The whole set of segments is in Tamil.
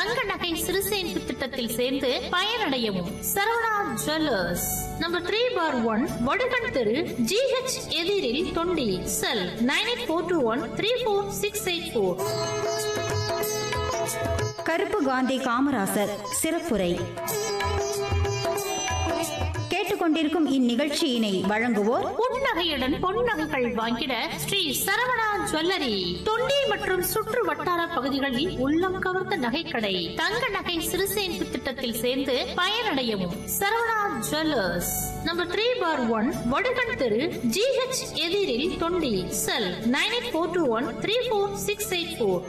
தங்க நகை சிறுசேமிப்பு திட்டத்தில் சேர்ந்து பயனடையவும் சரவணா ஜுவல்லர்ஸ் நம்பர் த்ரீ பார் ஒன் வடுகன் தெரு ஜிஹெச் எதிரில் Thondi cell nine eight four two one three four six eight four Karuppu Gandhi Kamarajar சிறப்புரை கேட்டுக்கொண்டிருக்கும் இந்நிகழ்ச்சியினை வழங்குவோர் புன்னகையுடன் பொன்னகைகள் வாங்கிட ஸ்ரீ சரவணா ஜுவல்லரி தொண்டி மற்றும் சுற்று வட்டார பகுதிகளில் உள்ளம் கவர்ந்த நகைக்கடை தங்க நகை சிறுசேமிப்பு திட்டத்தில் சேர்ந்து பயனடையவும் சரவணா ஜுவல்லர்ஸ் நம்பர் த்ரீ பார் ஒன் வடுகன் தெரு ஜிஹெச் எதிரில் Thondi cell nine eight four two one three four six eight four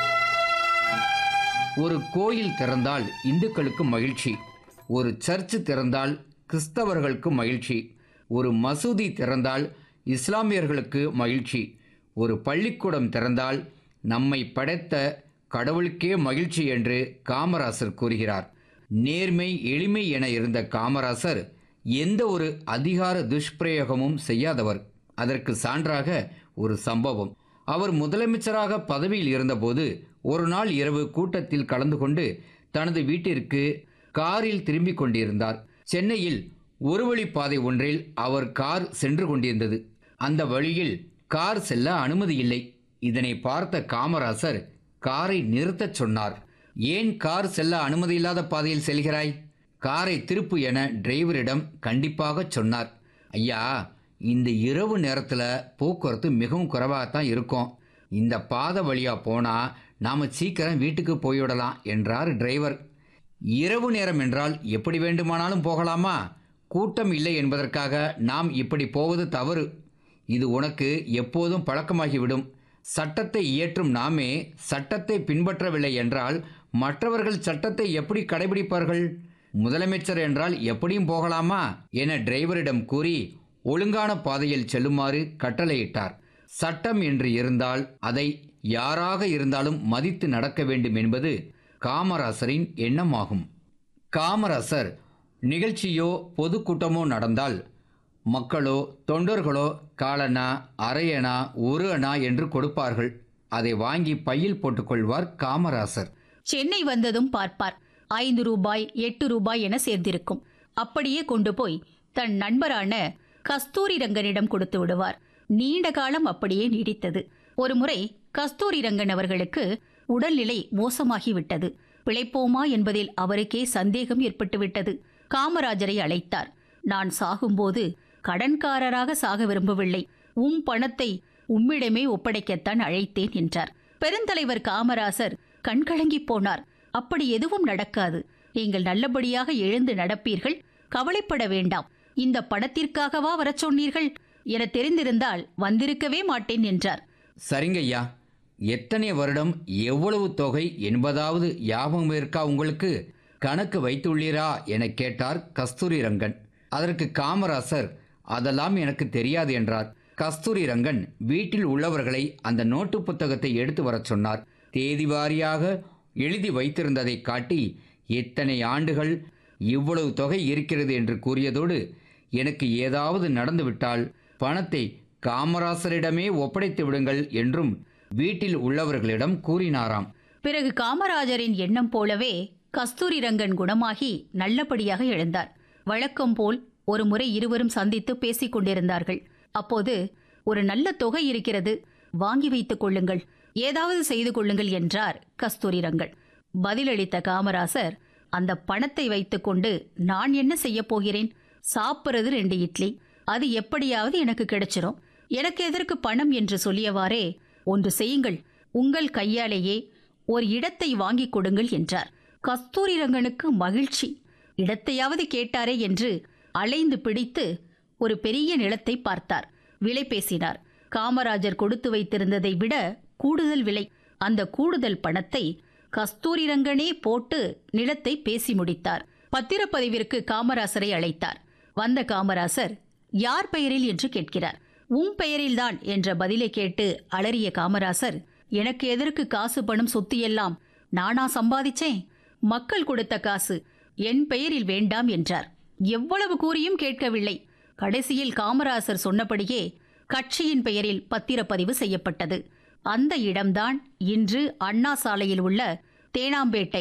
ஒரு கோயில் திறந்தால் இந்துக்களுக்கு மகிழ்ச்சி ஒரு சர்ச்சு திறந்தால் கிறிஸ்தவர்களுக்கு மகிழ்ச்சி ஒரு மசூதி திறந்தால் இஸ்லாமியர்களுக்கு மகிழ்ச்சி ஒரு பள்ளிக்கூடம் திறந்தால் நம்மை படைத்த கடவுளுக்கே மகிழ்ச்சி என்று காமராசர் கூறுகிறார் நேர்மை எளிமை என இருந்த காமராசர் எந்த ஒரு அதிகார துஷ்பிரயோகமும் செய்யாதவர் அதற்கு சான்றாக ஒரு சம்பவம் அவர் முதலமைச்சராக பதவியில் இருந்தபோது ஒரு நாள் இரவு கூட்டத்தில் கலந்து கொண்டு தனது வீட்டிற்கு காரில் திரும்பிக் கொண்டிருந்தார் சென்னையில் ஒரு வழி பாதை ஒன்றில் அவர் கார் சென்று கொண்டிருந்தது அந்த வழியில் கார் செல்ல அனுமதி இல்லை இதனை பார்த்த காமராசர் காரை நிறுத்தச் சொன்னார் ஏன் கார் செல்ல அனுமதி இல்லாத பாதையில் செல்கிறாய் காரை திருப்பு என டிரைவரிடம் கண்டிப்பாக சொன்னார் ஐயா இந்த இரவு நேரத்தில் போக்குவரத்து மிகவும் குறைவாகத்தான் இருக்கும் இந்த பாதை வழியாக போனால் நாம் சீக்கிரம் வீட்டுக்கு போய்விடலாம் என்றார் டிரைவர் இரவு நேரம் என்றால் எப்படி வேண்டுமானாலும் போகலாமா கூட்டம் இல்லை என்பதற்காக நாம் இப்படி போவது தவறு இது உனக்கு எப்போதும் பழக்கமாகிவிடும் சட்டத்தை இயற்றும் நாமே சட்டத்தை பின்பற்றவில்லை என்றால் மற்றவர்கள் சட்டத்தை எப்படி கடைபிடிப்பார்கள் முதலமைச்சர் என்றால் எப்படியும் போகலாமா என டிரைவரிடம் கூறி ஒழுங்கான பாதையில் செல்லுமாறு கட்டளையிட்டார் சட்டம் என்று இருந்தால் அதை யாராக இருந்தாலும் மதித்து நடக்க வேண்டும் என்பது காமராசரின் எண்ணமாகும் காமராசர் நிகழ்ச்சியோ பொதுக்கூட்டமோ நடந்தால் மக்களோ தொண்டர்களோ காலனா அரையனா ஒரு அணா என்று கொடுப்பார்கள் அதை வாங்கி பையில் போட்டுக்கொள்வார் காமராசர் சென்னை வந்ததும் பார்ப்பார் ஐந்து ரூபாய் எட்டு ரூபாய் என சேர்ந்திருக்கும் அப்படியே கொண்டு போய் தன் நண்பரான கஸ்தூரி ரங்கனிடம் கொடுத்து விடுவார் நீண்ட காலம் அப்படியே நீடித்தது ஒருமுறை கஸ்தூரி ரங்கன் அவர்களுக்கு உடல்நிலை மோசமாகிவிட்டது பிழைப்போமா என்பதில் அவருக்கே சந்தேகம் ஏற்பட்டுவிட்டது காமராஜரை அழைத்தார் நான் சாகும்போது கடன்காரராக சாக விரும்பவில்லை உம் பணத்தை உம்மிடமே ஒப்படைக்கத்தான் அழைத்தேன் என்றார் பெருந்தலைவர் காமராசர் கண்கலங்கி போனார் அப்படி எதுவும் நடக்காது நீங்கள் நல்லபடியாக எழுந்து நடப்பீர்கள் கவலைப்பட வேண்டாம் இந்த பணத்திற்காகவா வரச் சொன்னீர்கள் என தெரிந்திருந்தால் வந்திருக்கவே மாட்டேன் என்றார் சரிங்க ஐயா எத்தனை வருடம் எவ்வளவு தொகை என்பதாவது ஞாபகம் இருக்கா உங்களுக்கு கணக்கு வைத்துள்ளீரா என கேட்டார் கஸ்தூரி ரங்கன் அதற்கு காமராசர் அதெல்லாம் எனக்கு தெரியாது என்றார் கஸ்தூரி ரங்கன் வீட்டில் உள்ளவர்களை அந்த நோட்டு புத்தகத்தை எடுத்து வரச் சொன்னார் தேதி வாரியாக எழுதி வைத்திருந்ததை காட்டி எத்தனை ஆண்டுகள் இவ்வளவு தொகை இருக்கிறது என்று கூறியதோடு எனக்கு ஏதாவது நடந்துவிட்டால் பணத்தை காமராசரிடமே ஒப்படைத்து விடுங்கள் என்றும் வீட்டில் உள்ளவர்களிடம் கூறினாராம் பிறகு காமராஜரின் எண்ணம் போலவே கஸ்தூரி ரங்கன் குணமாகி நல்லபடியாக எழுந்தார் வழக்கம் போல் ஒரு முறை இருவரும் சந்தித்து பேசிக் கொண்டிருந்தார்கள் அப்போது ஒரு நல்ல தொகை இருக்கிறது வாங்கி வைத்துக் கொள்ளுங்கள் ஏதாவது செய்து கொள்ளுங்கள் என்றார் கஸ்தூரி ரங்கன் பதிலளித்த காமராசர் அந்த பணத்தை வைத்துக்கொண்டு நான் என்ன செய்யப் போகிறேன் சாப்பிடுறது ரெண்டு இட்லி அது எப்படியாவது எனக்கு கிடைச்சிரும் எனக்கு எதற்கு பணம் என்று சொல்லியவாறே ஒன்று செய்யுங்கள் உங்கள் கையாலேயே ஒரு இடத்தை வாங்கிக் கொடுங்கள் என்றார் கஸ்தூரி ரங்கனுக்கு மகிழ்ச்சி இடத்தையாவது கேட்டாரே என்று அலைந்து பிடித்து ஒரு பெரிய நிலத்தை பார்த்தார் விலை பேசினார் காமராஜர் கொடுத்து வைத்திருந்ததை விட கூடுதல் விலை அந்த கூடுதல் பணத்தை கஸ்தூரி ரங்கனே போட்டு நிலத்தை பேசி முடித்தார் பத்திரப்பதிவிற்கு காமராசரை அழைத்தார் வந்த காமராசர் யார் பெயரில் என்று கேட்கிறார் உன் பெயரில்தான் என்ற பதிலை கேட்டு அலறிய காமராசர் எனக்கு எதற்கு காசு பணம் சொத்து எல்லாம் நானா சம்பாதிச்சேன் மக்கள் கொடுத்த காசு என் பெயரில் வேண்டாம் என்றார் எவ்வளவு கூறியும் கேட்கவில்லை கடைசியில் காமராசர் சொன்னபடியே கட்சியின் பெயரில் பத்திரப்பதிவு செய்யப்பட்டது அந்த இடம்தான் இன்று அண்ணா சாலையில் உள்ள தேனாம்பேட்டை